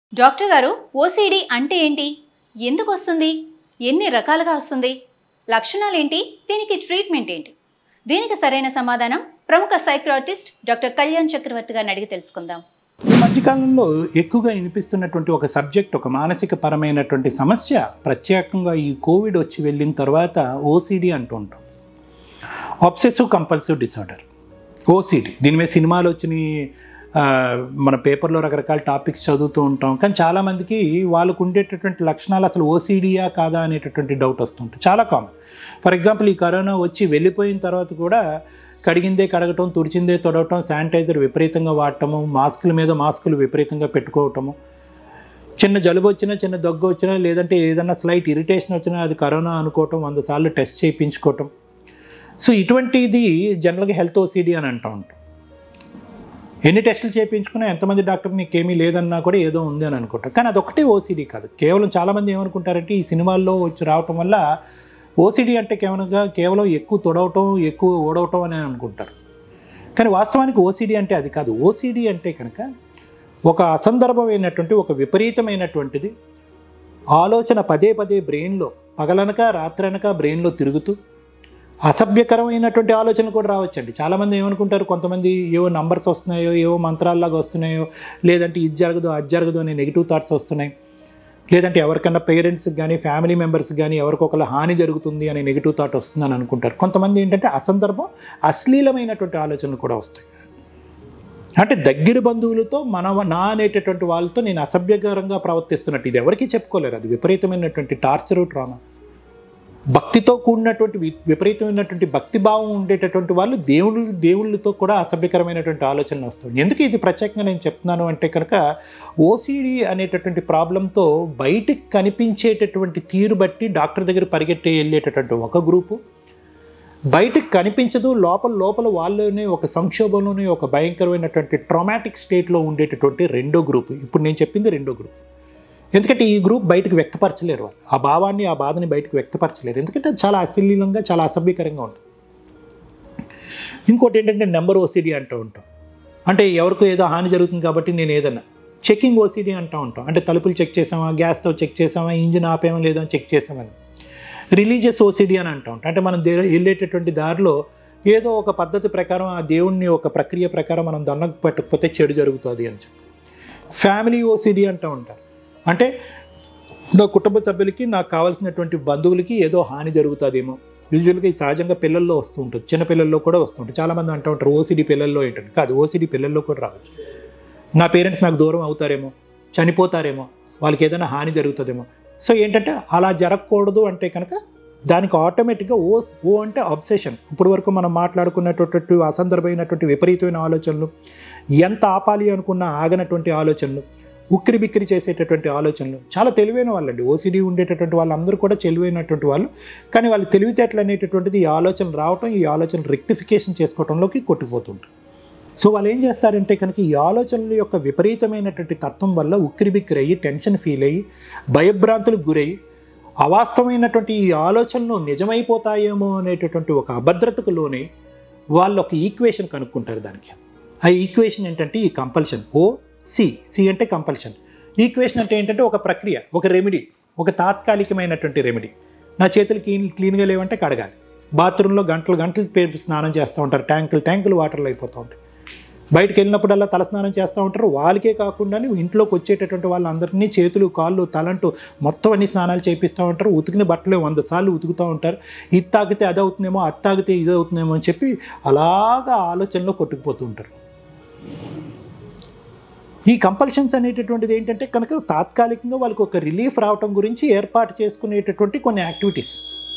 Doctor గారు OCD అంటే ఏంటి ఎందుకు వస్తుంది ఎన్ని రకాలుగా వస్తుంది లక్షణాలు ఏంటి దీనికి ట్రీట్మెంట్ ఏంటి దీనికి సరైన సమాధానం ప్రముఖ సైక్రాటిస్ట్ డాక్టర్ కళ్యాణ్ చక్రవర్తి గారిని అడిగి తెలుసుకుందాం ఈ మధ్యకాలంలో ఎక్కువగా వినిపిస్తున్నటువంటి ఒక సబ్జెక్ట్ ఒక మానసిక పరమైనటువంటి సమస్య ప్రత్యేకంగా ఈ కోవిడ్ వచ్చి వెళ్ళిన తర్వాత ఓసిడి అంటూ ఉంటాం ఆబ్సెసివ్ కంపల్సివ్ డిసార్డర్ ఓసిడి దీని మీద సినిమాలు వచ్చినాయి ఆ, మన పేపర్లో రకరకాల టాపిక్స్ చదువుతూ ఉంటాం కానీ చాలామందికి వాళ్ళకు ఉండేటటువంటి లక్షణాలు అసలు ఓసిడియా కాదా అనేటటువంటి డౌట్ వస్తుంటుంది చాలా కామన్ ఫర్ ఎగ్జాంపుల్ ఈ కరోనా వచ్చి వెళ్ళిపోయిన తర్వాత కూడా కడిగిందే కడగటం తుడిచిందే తొడవటం శానిటైజర్ విపరీతంగా వాడటము మాస్కుల మీద మాస్కులు విపరీతంగా పెట్టుకోవటము చిన్న జలుబు వచ్చినా చిన్న దగ్గు వచ్చినా లేదంటే ఏదైనా స్లైట్ ఇరిటేషన్ వచ్చినా అది కరోనా అనుకోవటం వంద సార్లు టెస్ట్ చేయించుకోవటం సో ఇటువంటిది జనరల్గా హెల్త్ ఓసీడీ అని అంటూ ఉంటాం ఎన్ని టెస్టులు చేయించుకున్నా ఎంతమంది డాక్టర్ నీకేమీ లేదన్నా కూడా ఏదో ఉంది అని అనుకుంటారు కానీ అదొక్కటే ఓసీడీ కాదు కేవలం చాలామంది ఏమనుకుంటారంటే ఈ సినిమాల్లో వచ్చి రావటం వల్ల ఓసీడీ అంటే కేవలం కేవలం ఎక్కువ తొడవటం ఎక్కువ ఓడవటం అని అనుకుంటారు కానీ వాస్తవానికి ఓసీడీ అంటే అది కాదు ఓసీడీ అంటే కనుక ఒక అసందర్భమైనటువంటి ఒక విపరీతమైనటువంటిది ఆలోచన పదే పదే బ్రెయిన్లో పగలనక రాత్రనక బ్రెయిన్లో తిరుగుతూ అసభ్యకరమైనటువంటి ఆలోచనలు కూడా రావచ్చండి చాలామంది ఏమనుకుంటారు కొంతమంది ఏవో నంబర్స్ వస్తున్నాయో ఏవో మంత్రాల్లాగా వస్తున్నాయో లేదంటే ఇది జరగదు అది జరగదు అనే నెగిటివ్ థాట్స్ వస్తున్నాయి లేదంటే ఎవరికన్నా పేరెంట్స్కి కానీ ఫ్యామిలీ మెంబర్స్కి కానీ ఎవరికొకరు హాని జరుగుతుంది అనే నెగిటివ్ థాట్ వస్తుందని అనుకుంటారు కొంతమంది ఏంటంటే అసందర్భం అశ్లీలమైనటువంటి ఆలోచనలు కూడా వస్తాయి అంటే దగ్గర బంధువులతో మన నా అనేటటువంటి వాళ్ళతో నేను అసభ్యకరంగా ప్రవర్తిస్తున్నట్టు ఇది ఎవరికీ చెప్పుకోలేరు అది విపరీతమైనటువంటి టార్చరు ట్రామా భక్తితో కూడినటువంటి వి- విపరీతమైనటువంటి భక్తి భావం ఉండేటటువంటి వాళ్ళు దేవుళ్ళు దేవుళ్ళతో కూడా అసభ్యకరమైనటువంటి ఆలోచనలు వస్తాయి ఎందుకు ఇది ప్రత్యేకంగా నేను చెప్తున్నాను అంటే కనుక ఓసిడి అనేటటువంటి ప్రాబ్లంతో బయటికి కనిపించేటటువంటి తీరు బట్టి డాక్టర్ దగ్గర పరిగెట్టి వెళ్ళేటటువంటి ఒక గ్రూపు బయటికి కనిపించదు లోపల లోపల వాళ్ళలోనే ఒక సంక్షోభంలోనే ఒక భయంకరమైనటువంటి ట్రామాటిక్ స్టేట్లో ఉండేటటువంటి రెండో గ్రూప్ ఇప్పుడు నేను చెప్పింది రెండో గ్రూప్ ఎందుకంటే ఈ గ్రూప్ బయటకు వ్యక్తపరచలేరు వాళ్ళు ఆ భావాన్ని ఆ బాధని బయటకు వ్యక్తపరచలేరు ఎందుకంటే అది చాలా అశ్లీలంగా చాలా అసభ్యకరంగా ఉంటుంది ఇంకోటి ఏంటంటే నెంబర్ ఓసిడి అంటూ ఉంటాం అంటే ఎవరికో ఏదో హాని జరుగుతుంది కాబట్టి నేను ఏదన్నా చెకింగ్ ఓసిడి అంటూ ఉంటాం అంటే తలుపులు చెక్ చేసామా గ్యాస్తో చెక్ చేసామా ఇంజిన్ ఆపేమో లేదో అని చెక్ చేసామని రిలీజియస్ ఓసిడి అని అంటూ ఉంటాం అంటే మనం దే- వెళ్ళేటటువంటి దారిలో ఏదో ఒక పద్ధతి ప్రకారం ఆ దేవుణ్ణి ఒక ప్రక్రియ ప్రకారం మనం దండం పెట్టకపోతే చెడు జరుగుతుంది అని చెప్పి ఫ్యామిలీ ఓసిడి అంటూ ఉంటారు అంటే నా కుటుంబ సభ్యులకి నాకు కావాల్సినటువంటి బంధువులకి ఏదో హాని జరుగుతుందేమో యూజువల్గా ఇది సహజంగా పిల్లల్లో వస్తూ ఉంటుంది చిన్న పిల్లల్లో కూడా వస్తుంటుంది చాలామంది అంటూ ఉంటారు ఓసిడి పిల్లల్లో ఏంటంటే కాదు ఓసిడి పిల్లల్లో కూడా రావచ్చు నా పేరెంట్స్ నాకు దూరం అవుతారేమో చనిపోతారేమో వాళ్ళకి ఏదైనా హాని జరుగుతుందేమో సో ఏంటంటే అలా జరగకూడదు అంటే కనుక దానికి ఆటోమేటిక్గా ఓ ఓ అంటే అబ్సెషన్ ఇప్పుడు వరకు మనం మాట్లాడుకున్నటువంటి అసందర్భమైనటువంటి విపరీతమైన ఆలోచనలు ఎంత ఆపాలి అనుకున్న ఆగనటువంటి ఆలోచనలు ఉక్కిరి బిక్కిరి చేసేటటువంటి ఆలోచనలు చాలా తెలివైన వాళ్ళండి ఓసిడి ఉండేటటువంటి వాళ్ళందరూ కూడా తెలివైనటువంటి వాళ్ళు కానీ వాళ్ళ తెలివితేటలు అనేటటువంటిది ఈ ఆలోచనలు రావటం ఈ ఆలోచన రెక్టిఫికేషన్ చేసుకోవడంలోకి కొట్టుకుపోతుంటారు సో వాళ్ళు ఏం చేస్తారంటే కనుక ఈ ఆలోచనల యొక్క విపరీతమైనటువంటి తత్వం వల్ల ఉక్కిరి బిక్కిరి అయ్యి టెన్షన్ ఫీల్ అయ్యి భయభ్రాంతులకు గురయ్యి అవాస్తవమైనటువంటి ఈ ఆలోచనలు నిజమైపోతాయేమో అనేటటువంటి ఒక అభద్రతకు లోనే వాళ్ళు ఒక ఈక్వేషన్ కనుక్కుంటారు దానికి ఆ ఈక్వేషన్ ఏంటంటే ఈ కంపల్షన్ ఓ సి సి అంటే కంపల్షన్ ఈక్వేషన్ అంటే ఏంటంటే ఒక ప్రక్రియ ఒక రెమెడీ ఒక తాత్కాలికమైనటువంటి రెమెడీ నా చేతులు క్లీన్ క్లీన్గా లేవంటే కడగాలి బాత్రూంలో గంటలు గంటలు పేరు స్నానం చేస్తూ ఉంటారు ట్యాంకులు ట్యాంకులు వాటర్లో అయిపోతూ ఉంటాయి బయటకు వెళ్ళినప్పుడల్లా తలస్నానం చేస్తూ ఉంటారు వాళ్ళకే కాకుండా ఇంట్లోకి వచ్చేటటువంటి వాళ్ళందరినీ చేతులు కాళ్ళు తలంటూ మొత్తం అన్ని స్నానాలు చేపిస్తూ ఉంటారు ఉతికిన బట్టలు వంద సార్లు ఉతుకుతూ ఉంటారు ఇది తాగితే అది అవుతుందేమో అది తాగితే ఇది అవుతుందేమో అని చెప్పి అలాగా ఆలోచనలో కొట్టుకుపోతూ ఉంటారు ఈ కంపల్షన్స్ అనేటటువంటిది ఏంటంటే కనుక తాత్కాలికంగా వాళ్ళకి ఒక రిలీఫ్ రావటం గురించి ఏర్పాటు చేసుకునేటటువంటి కొన్ని యాక్టివిటీస్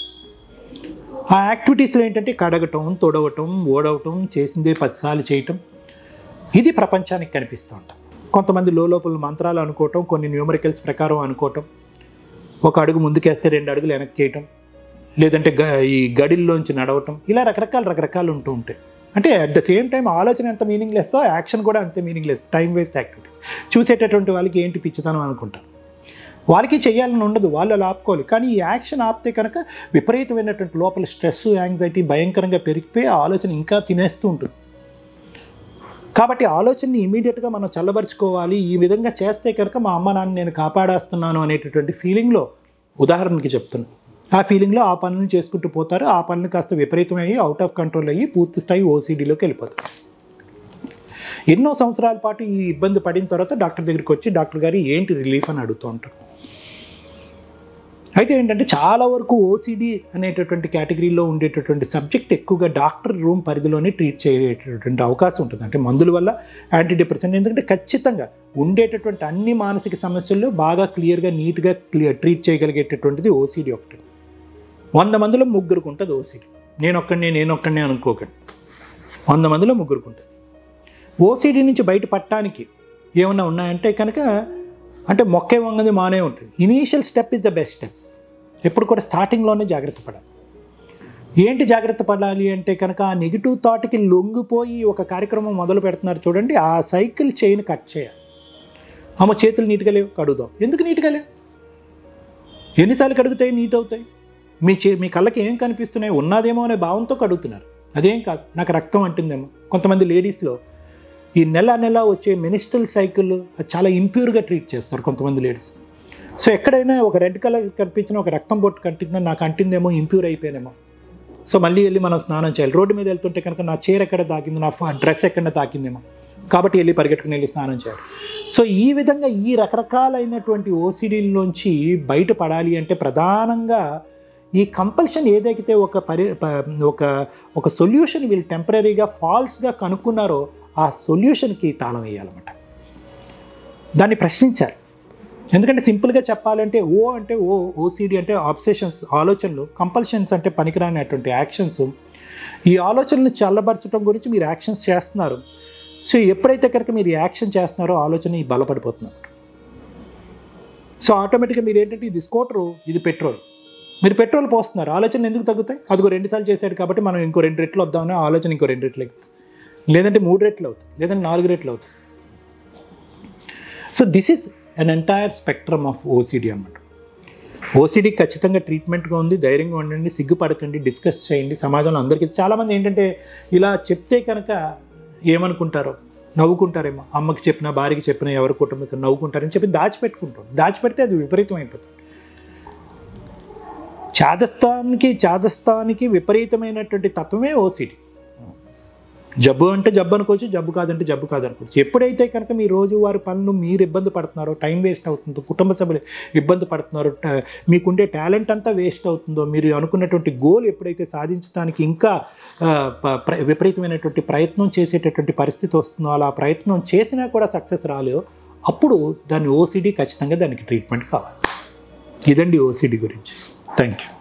ఆ యాక్టివిటీస్లో ఏంటంటే కడగటం తొడవటం ఓడవటం చేసిందే పదిసార్లు చేయటం ఇది ప్రపంచానికి కనిపిస్తూ ఉంటాం కొంతమంది లోపల మంత్రాలు అనుకోవటం కొన్ని న్యూమరికల్స్ ప్రకారం అనుకోవటం ఒక అడుగు ముందుకేస్తే రెండు అడుగులు వెనక్కి చేయటం లేదంటే గ ఈ గడిల్లోంచి నడవటం ఇలా రకరకాల రకరకాలు ఉంటూ ఉంటాయి అంటే అట్ ద సేమ్ టైం ఆలోచన ఎంత మీనింగ్లెస్ యాక్షన్ కూడా అంతే మీనింగ్లెస్ టైం వేస్ట్ యాక్టివిటీస్ చూసేటటువంటి వాళ్ళకి ఏంటి పిచ్చితనం అనుకుంటారు వాళ్ళకి చేయాలని ఉండదు వాళ్ళు అలా ఆపుకోవాలి కానీ ఈ యాక్షన్ ఆపితే కనుక విపరీతమైనటువంటి లోపల స్ట్రెస్ యాంగ్జైటీ భయంకరంగా పెరిగిపోయి ఆ ఆలోచన ఇంకా తినేస్తూ ఉంటుంది కాబట్టి ఆలోచనని ఇమీడియట్గా మనం చల్లబరుచుకోవాలి ఈ విధంగా చేస్తే కనుక మా అమ్మ నాన్న నేను కాపాడేస్తున్నాను అనేటటువంటి ఫీలింగ్లో ఉదాహరణకి చెప్తున్నాను ఆ ఫీలింగ్లో ఆ పనులు చేసుకుంటూ పోతారు ఆ పనులు కాస్త విపరీతమయ్యి అవుట్ ఆఫ్ కంట్రోల్ అయ్యి పూర్తి స్థాయి ఓసీడీలోకి వెళ్ళిపోతారు ఎన్నో సంవత్సరాల పాటు ఈ ఇబ్బంది పడిన తర్వాత డాక్టర్ దగ్గరికి వచ్చి డాక్టర్ గారు ఏంటి రిలీఫ్ అని అడుగుతూ ఉంటారు అయితే ఏంటంటే చాలా వరకు ఓసిడి అనేటటువంటి కేటగిరీలో ఉండేటటువంటి సబ్జెక్ట్ ఎక్కువగా డాక్టర్ రూమ్ పరిధిలోనే ట్రీట్ చేసేటటువంటి అవకాశం ఉంటుంది అంటే మందుల వల్ల యాంటీ డిప్రెసెంట్ ఎందుకంటే ఖచ్చితంగా ఉండేటటువంటి అన్ని మానసిక సమస్యల్లో బాగా క్లియర్గా నీట్గా క్లియర్ ట్రీట్ చేయగలిగేటటువంటిది ఓసిడి ఒకటి వంద మందిలో ముగ్గురికి ఉంటుంది ఓసిడి నేను ఒక్కడినే నేను ఒక్కడినే అనుకోకండి వంద మందిలో ముగ్గురికి ఉంటుంది ఓసిడి నుంచి బయటపడటానికి ఏమన్నా ఉన్నాయంటే కనుక అంటే మొక్కే వంగది మానే ఉంటుంది initial step is the best step ఎప్పుడు కూడా స్టార్టింగ్లోనే జాగ్రత్త పడాలి ఏంటి జాగ్రత్త పడాలి అంటే కనుక ఆ నెగిటివ్ థాట్కి లొంగిపోయి ఒక కార్యక్రమం మొదలు పెడుతున్నారు చూడండి ఆ సైకిల్ చైన్ కట్ చేయాలి అమ్మ చేతులు నీట్గా లేవు కడుగుదాం ఎందుకు నీట్గా లేవు ఎన్నిసార్లు కడుగుతాయి నీట్ అవుతాయి మీ చే మీ కళ్ళకి ఏం కనిపిస్తున్నాయి ఉన్నదేమో అనే భావంతో కడుగుతున్నారు అదేం కాదు నాకు రక్తం అంటుందేమో కొంతమంది లేడీస్లో ఈ నెల నెల వచ్చే మెనిస్ట్రల్ సైకిల్ చాలా ఇంప్యూర్గా ట్రీట్ చేస్తారు కొంతమంది లేడీస్ సో ఎక్కడైనా ఒక రెడ్ కలర్ కనిపించిన ఒక రక్తం బొట్టు కంటిందో నాకు అంటిందేమో ఇంప్యూర్ అయిపోయినేమో సో మళ్ళీ వెళ్ళి మనం స్నానం చేయాలి రోడ్డు మీద వెళ్తుంటే కనుక నా చీర ఎక్కడ తాకింది నా డ్రెస్ ఎక్కడ తాకిందేమో కాబట్టి వెళ్ళి పరిగెట్టుకుని వెళ్ళి స్నానం చేయాలి సో ఈ విధంగా ఈ రకరకాలైనటువంటి ఓసిడీల్లోంచి బయటపడాలి అంటే ప్రధానంగా ఈ కంపల్షన్ ఏదైతే ఒక పరి ప- ఒక ఒక సొల్యూషన్ వీళ్ళు టెంపరీగా ఫాల్స్గా కనుక్కున్నారో ఆ సొల్యూషన్కి తాళం వేయాలన్నమాట దాన్ని ప్రశ్నించాలి ఎందుకంటే సింపుల్గా చెప్పాలంటే ఓ అంటే ఓ ఓసిడి అంటే ఆబ్సెషన్స్ ఆలోచనలు కంపల్షన్స్ అంటే పనికిరానటువంటి యాక్షన్స్ ఈ ఆలోచనలు చల్లబరచడం గురించి మీరు యాక్షన్స్ చేస్తున్నారు సో ఎప్పుడైతే కనుక మీరు యాక్షన్ చేస్తున్నారో ఆలోచన ఈ బలపడిపోతున్నారు సో ఆటోమేటిక్గా మీరు ఏంటంటే ఇది స్కూటరు ఇది పెట్రోల్ మీరు పెట్రోల్ పోస్తున్నారు ఆలోచనలు ఎందుకు తగ్గుతాయి అదిగో రెండుసార్లు చేశాడు కాబట్టి మనం ఇంకో రెండు రెట్లు వద్దామని ఆలోచన ఇంకో రెండు రెట్లు ఎక్కుతుంది. లేదంటే మూడు రెట్లు అవుతుంది లేదంటే నాలుగు రెట్లు అవుతుంది so this is an entire spectrum of OCD అన్నమాట ఓసిడి ఖచ్చితంగా ట్రీట్మెంట్గా ఉంది ధైర్యంగా ఉండండి సిగ్గుపడకండి డిస్కస్ చేయండి సమాజంలో అందరికీ చాలామంది ఏంటంటే ఇలా చెప్తే కనుక ఏమనుకుంటారో నవ్వుకుంటారేమో అమ్మకి చెప్పినా భార్యకి చెప్పినా ఎవరి కుటుంబం నవ్వుకుంటారని చెప్పి దాచిపెట్టుకుంటారు దాచిపెడితే అది విపరీతం అయిపోతుంది చాదస్తానికి చాదస్తానికి విపరీతమైనటువంటి తత్వమే ఓసిడి జబ్బు అంటే జబ్బు అనుకోవచ్చు జబ్బు కాదంటే జబ్బు కాదనుకోవచ్చు ఎప్పుడైతే కనుక మీ రోజువారి పనులు మీరు ఇబ్బంది పడుతున్నారో టైం వేస్ట్ అవుతుందో కుటుంబ సభ్యులు ఇబ్బంది పడుతున్నారో ట- మీకుండే టాలెంట్ అంతా వేస్ట్ అవుతుందో మీరు అనుకున్నటువంటి గోల్ ఎప్పుడైతే సాధించడానికి ఇంకా ఆ, ప- ప్ర- విపరీతమైనటువంటి ప్రయత్నం చేసేటటువంటి పరిస్థితి వస్తుందో అలా ప్రయత్నం చేసినా కూడా సక్సెస్ రాలేదో అప్పుడు దాన్ని ఓసిడి ఖచ్చితంగా దానికి ట్రీట్మెంట్ కావాలి ఇదండి ఓసిడి గురించి థ్యాంక్ యూ